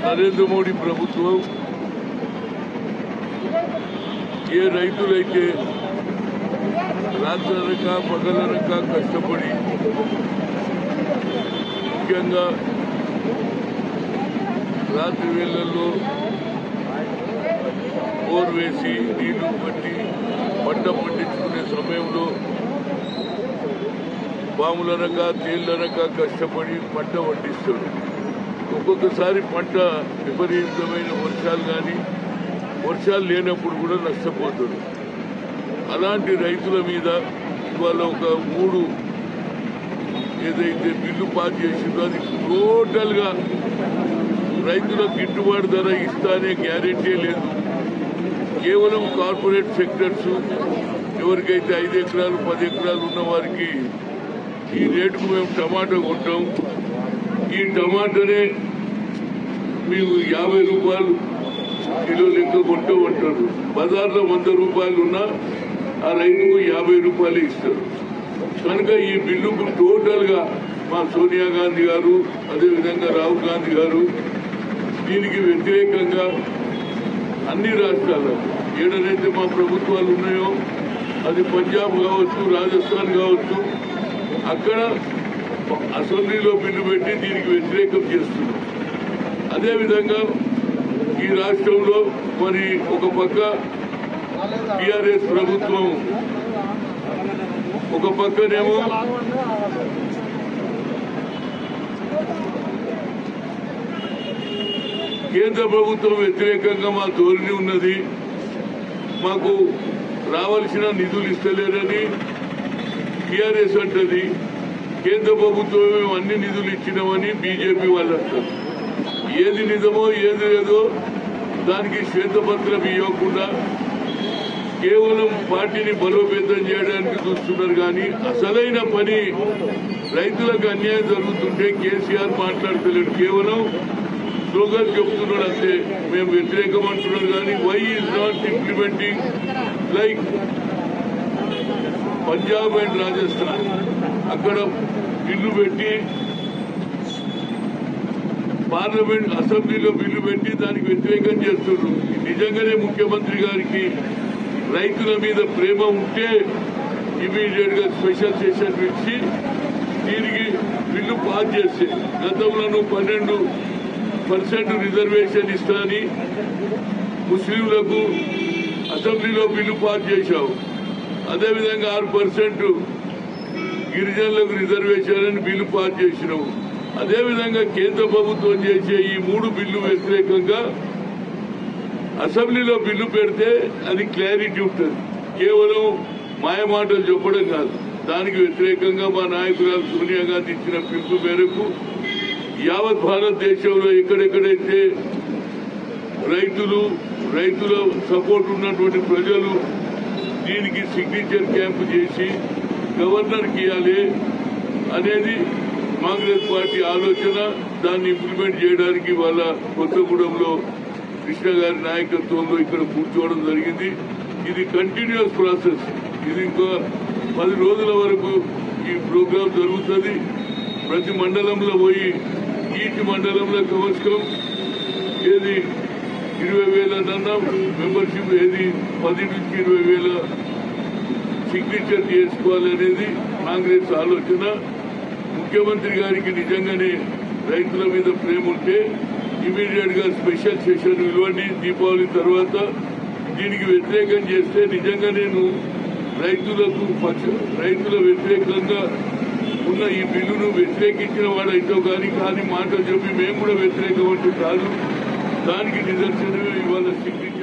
నరేంద్ర మోడీ ప్రభుత్వం ఏ రైతులైతే రాత్రనక పగలనక కష్టపడి ముఖ్యంగా రాత్రి వేళల్లో బోర్ వేసి నీళ్లు పట్టి పంట పండించుకునే సమయంలో పాములనక తేళ్లనక కష్టపడి పంట పండిస్తాడు ఒక్కొక్కసారి పంట విపరీతమైన వర్షాలు కానీ వర్షాలు లేనప్పుడు కూడా నష్టపోతాడు అలాంటి రైతుల మీద ఇవాళ ఒక మూడు ఏదైతే బిల్లు పాస్ చేసిందో అది టోటల్గా రైతులకు గిట్టుబాటు ధర ఇస్తానే గ్యారెంటీ లేదు కేవలం కార్పొరేట్ సెక్టర్స్ ఎవరికైతే ఐదు ఎకరాలు పది ఎకరాలు ఉన్న వారికి ఈ రేటుకు మేము టమాటా కొంటాం ఈ టమాటానే మేము యాభై రూపాయలు కిలో లెక్క కొంటాం అంటారు బజార్లో వంద రూపాయలు ఉన్నా ఆ రైతుకు యాభై రూపాయలు ఇస్తారు కనుక ఈ బిల్లుకు టోటల్ గా మా సోనియా గాంధీ గారు అదేవిధంగా రాహుల్ గాంధీ గారు దీనికి వ్యతిరేకంగా అన్ని రాష్ట్రాలు ఏడనైతే మా ప్రభుత్వాలు ఉన్నాయో అది పంజాబ్ కావచ్చు రాజస్థాన్ కావచ్చు అక్కడ అసెంబ్లీలో బిల్లు పెట్టి దీనికి వ్యతిరేకం చేస్తున్నారు అదేవిధంగా ఈ రాష్ట్రంలో మరి ఒక పక్క టిఆర్ఎస్ ప్రభుత్వం ఒక పక్కనేమో కేంద్ర ప్రభుత్వం వ్యతిరేకంగా మా ధోరణి ఉన్నది మాకు రావాల్సిన నిధులు ఇస్తలేరని టిఆర్ఎస్ అంటది కేంద్ర ప్రభుత్వం మేము అన్ని నిధులు ఇచ్చినామని బీజేపీ వాళ్ళు అంటారు ఏది నిజమో ఏది లేదో దానికి శ్వేతపత్రం ఇవ్వకుండా కేవలం పార్టీని బలోపేతం చేయడానికి చూస్తున్నారు కానీ అసలైన పని రైతులకు అన్యాయం జరుగుతుంటే కేసీఆర్ మాట్లాడతలేడు కేవలం స్లోగన్ చెప్తున్నాడు అంతే మేము వ్యతిరేకం అంటున్నారు కానీ why is not implementing like Punjab and Rajasthan అక్కడ బిల్లు పెట్టి పార్లమెంట్ అసెంబ్లీలో బిల్లు పెట్టి దానికి వ్యతిరేకం చేస్తున్నారు నిజంగానే ముఖ్యమంత్రి గారికి రైతుల మీద ప్రేమ ఉంటే ఇమీడియట్ గా స్పెషల్ సెషన్ ఇచ్చి దీనికి బిల్లు పాస్ చేస్తే గతంలో నువ్వు పన్నెండు పర్సెంట్ రిజర్వేషన్ ఇస్తాని ముస్లింలకు అసెంబ్లీలో బిల్లు పాస్ చేశావు అదేవిధంగా ఆరు పర్సెంట్ గిరిజనులకు రిజర్వేషన్ అని బిల్లు పాస్ చేసినావు అదేవిధంగా కేంద్ర ప్రభుత్వం చేసే ఈ మూడు బిల్లు వ్యతిరేకంగా అసెంబ్లీలో బిల్లు పెడితే అది క్లారిటీ ఉంటుంది కేవలం మాయమాటలు చెప్పడం కాదు దానికి వ్యతిరేకంగా మా నాయకురాలు సోనియా గాంధీ ఇచ్చిన పిలుపు మేరకు యావత్ భారతదేశంలో ఎక్కడెక్కడైతే రైతులు రైతుల సపోర్ట్ ఉన్నటువంటి ప్రజలు దీనికి సిగ్నేచర్ క్యాంపు చేసి గవర్నర్కి ఇవ్వాలి అనేది కాంగ్రెస్ పార్టీ ఆలోచన దాన్ని ఇంప్లిమెంట్ చేయడానికి వాళ్ళ కొత్తగూడెంలో కృష్ణ గారి నాయకత్వంలో ఇక్కడ కూర్చోవడం జరిగింది ఇది కంటిన్యూస్ ప్రాసెస్ ఇది ఇంకా పది రోజుల వరకు ఈ ప్రోగ్రాం జరుగుతుంది ప్రతి మండలంలో పోయి ఈటి మండలంలో కవచకం ఏది ఇరవై వేల మెంబర్షిప్ ఏది పది నుంచి ఇరవై వేల సిగ్నేచర్ చేసుకోవాలనేది కాంగ్రెస్ ఆలోచన ముఖ్యమంత్రి గారికి నిజంగానే రైతుల మీద ప్రేమ ఉంటే ఇమీడియట్ గా స్పెషల్ సెషన్ ఇవ్వండి దీపావళి తర్వాత దీనికి వ్యతిరేకం చేస్తే నిజంగా నేను రైతులకు పక్ష- రైతుల వ్యతిరేకంగా ఉన్న ఈ బిల్లును వ్యతిరేకించిన వాడైతే కానీ కానీ మాట చెప్పి మేము కూడా వ్యతిరేకం అంటే కాదు దానికి నిదర్శనమే ఇవాళ సిగ్నేచర్